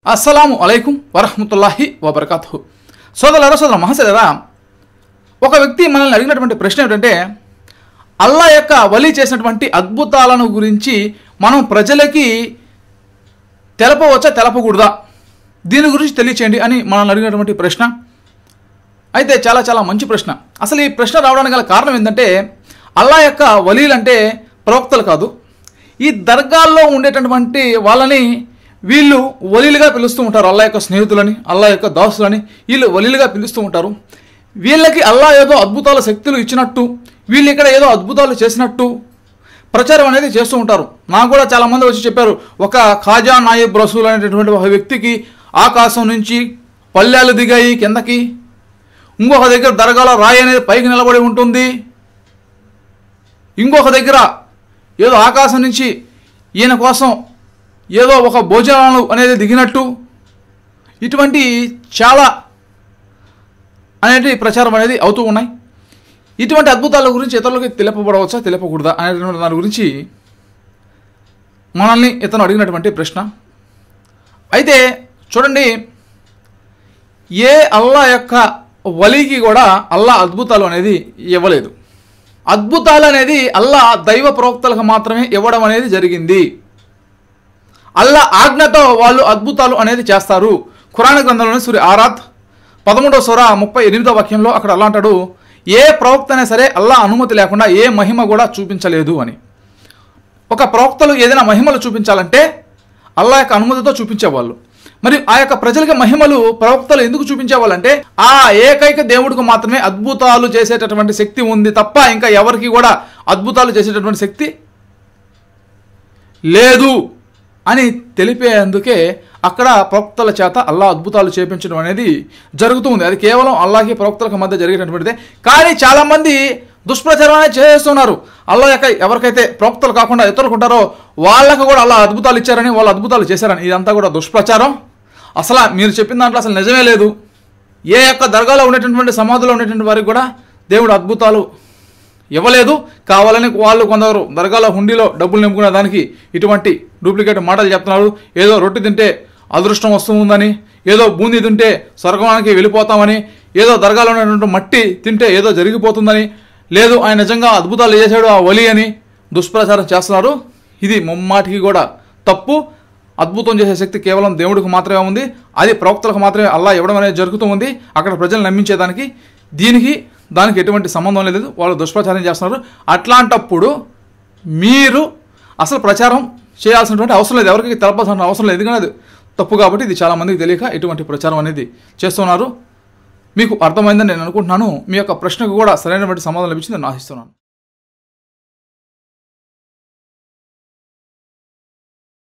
అస్సలాము అలైకుం వరహమతుల్లాహి వబర్కాతు సోదరులారా సోదర మహాశయులారా ఒక వ్యక్తి మనల్ని అడిగినటువంటి ప్రశ్న ఏమిటంటే అల్లా యొక్క వలి చేసినటువంటి అద్భుతాలను గురించి మనం ప్రజలకి తెలపవచ్చా తెలపకూడదా దీని గురించి తెలియచేయండి అని మనల్ని అడిగినటువంటి ప్రశ్న అయితే చాలా చాలా మంచి ప్రశ్న అసలు ఈ ప్రశ్న రావడానికి గల కారణం ఏంటంటే అల్లా యొక్క వలీలంటే ప్రవక్తలు కాదు ఈ దర్గాల్లో ఉండేటటువంటి వాళ్ళని వీళ్ళు వలీలుగా పిలుస్తూ ఉంటారు అల్లా యొక్క స్నేహితులని అల్లా యొక్క దాసులని వీళ్ళు వలీలుగా పిలుస్తూ ఉంటారు వీళ్ళకి అల్లా ఏదో అద్భుతాల శక్తులు ఇచ్చినట్టు వీళ్ళు ఇక్కడ ఏదో అద్భుతాలు చేసినట్టు ప్రచారం అనేది చేస్తూ ఉంటారు నాకు కూడా చాలామంది వచ్చి చెప్పారు ఒక ఖాజా నాయబ్ రసూల్ అనేటటువంటి ఒక వ్యక్తికి ఆకాశం నుంచి పల్లెలు దిగాయి కిందకి ఇంకొక దగ్గర దర్గాలో రాయి అనేది పైకి నిలబడి ఉంటుంది ఇంకొక దగ్గర ఏదో ఆకాశం నుంచి ఈయన కోసం ఏదో ఒక భోజనాలు అనేది దిగినట్టు ఇటువంటి చాలా అనేది ప్రచారం అనేది అవుతూ ఉన్నాయి ఇటువంటి అద్భుతాల గురించి ఇతరులకి తెలుపబడవచ్చా తెలుపకూడదా అనేటువంటి దాని గురించి మనల్ని ఇతను అడిగినటువంటి ప్రశ్న అయితే చూడండి ఏ అల్లా యొక్క వలికి కూడా అల్లా అద్భుతాలు అనేది ఇవ్వలేదు అద్భుతాలు అనేది అల్లా దైవ ప్రవక్తలకు మాత్రమే ఇవ్వడం అనేది జరిగింది అల్లా ఆజ్ఞతో వాళ్ళు అద్భుతాలు అనేది చేస్తారు ఖురాన్ గ్రంథంలోని సూర్య ఆరాత్ పదమూడవ సూర ముప్పై ఎనిమిదో వాక్యంలో అక్కడ అల్లా అంటాడు ఏ ప్రవక్త అయినా సరే అల్లా అనుమతి లేకుండా ఏ మహిమ కూడా చూపించలేదు అని ఒక ప్రవక్తలు ఏదైనా మహిమలు చూపించాలంటే అల్లా యొక్క అనుమతితో చూపించేవాళ్ళు మరి ఆ యొక్క ప్రజలకి మహిమలు ప్రవక్తలు ఎందుకు చూపించేవాళ్ళంటే ఆ ఏకైక దేవుడికి మాత్రమే అద్భుతాలు చేసేటటువంటి శక్తి ఉంది తప్ప ఇంకా ఎవరికి కూడా అద్భుతాలు చేసేటటువంటి శక్తి లేదు అని తెలిపేందుకే అక్కడ ప్రవక్తల చేత అల్లా అద్భుతాలు చేపించడం అనేది జరుగుతుంది అది కేవలం అల్లాహి ప్రవక్తలకు మధ్య జరిగేటటువంటిదే కానీ చాలామంది దుష్ప్రచారం అనేది చేస్తున్నారు అల్లా యొక్క ఎవరికైతే ప్రవక్తలు కాకుండా ఇతరులకు ఉంటారో వాళ్ళకు కూడా అల్లా అద్భుతాలు ఇచ్చారని వాళ్ళు అద్భుతాలు చేశారని ఇదంతా కూడా దుష్ప్రచారం అసలు మీరు చెప్పిన దాంట్లో అసలు నిజమే లేదు ఏ యొక్క దర్గాలో ఉండేటటువంటి సమాధిలో ఉండేటువంటి వారికి కూడా దేవుడు అద్భుతాలు ఇవ్వలేదు కావాలని వాళ్ళు కొందరు దర్గాలో హుండీలో డబ్బులు నింపుకునే దానికి ఇటువంటి డూప్లికేట్ మాటలు చెప్తున్నారు ఏదో రొట్టె తింటే అదృష్టం వస్తుందని ఏదో బూందీ తింటే స్వర్గానికి వెళ్ళిపోతామని ఏదో దర్గాలో ఉన్నటువంటి మట్టి తింటే ఏదో జరిగిపోతుందని లేదు ఆయన నిజంగా అద్భుతాలు చేశాడు ఆ వలి అని దుష్ప్రచారం చేస్తున్నారు ఇది ముమ్మాటికి కూడా తప్పు అద్భుతం చేసే శక్తి కేవలం దేవుడికి మాత్రమే ఉంది అది ప్రవక్తలకు మాత్రమే అల్లా ఇవ్వడం అనేది జరుగుతూ ఉంది అక్కడ ప్రజలు నమ్మించేదానికి దీనికి దానికి ఎటువంటి సంబంధం లేదు వాళ్ళు దుష్ప్రచారం చేస్తున్నారు అట్లాంటప్పుడు మీరు అసలు ప్రచారం చేయాల్సినటువంటి అవసరం లేదు ఎవరికి తెలపాల్సిన అవసరం లేదు ఎందుకంటే అది తప్పు కాబట్టి ఇది చాలా మందికి తెలియక ఇటువంటి ప్రచారం అనేది చేస్తున్నారు మీకు అర్థమైందని నేను అనుకుంటున్నాను మీ యొక్క ప్రశ్నకు కూడా సరైనటువంటి సమాధానం లభించిందని నేను ఆశిస్తున్నాను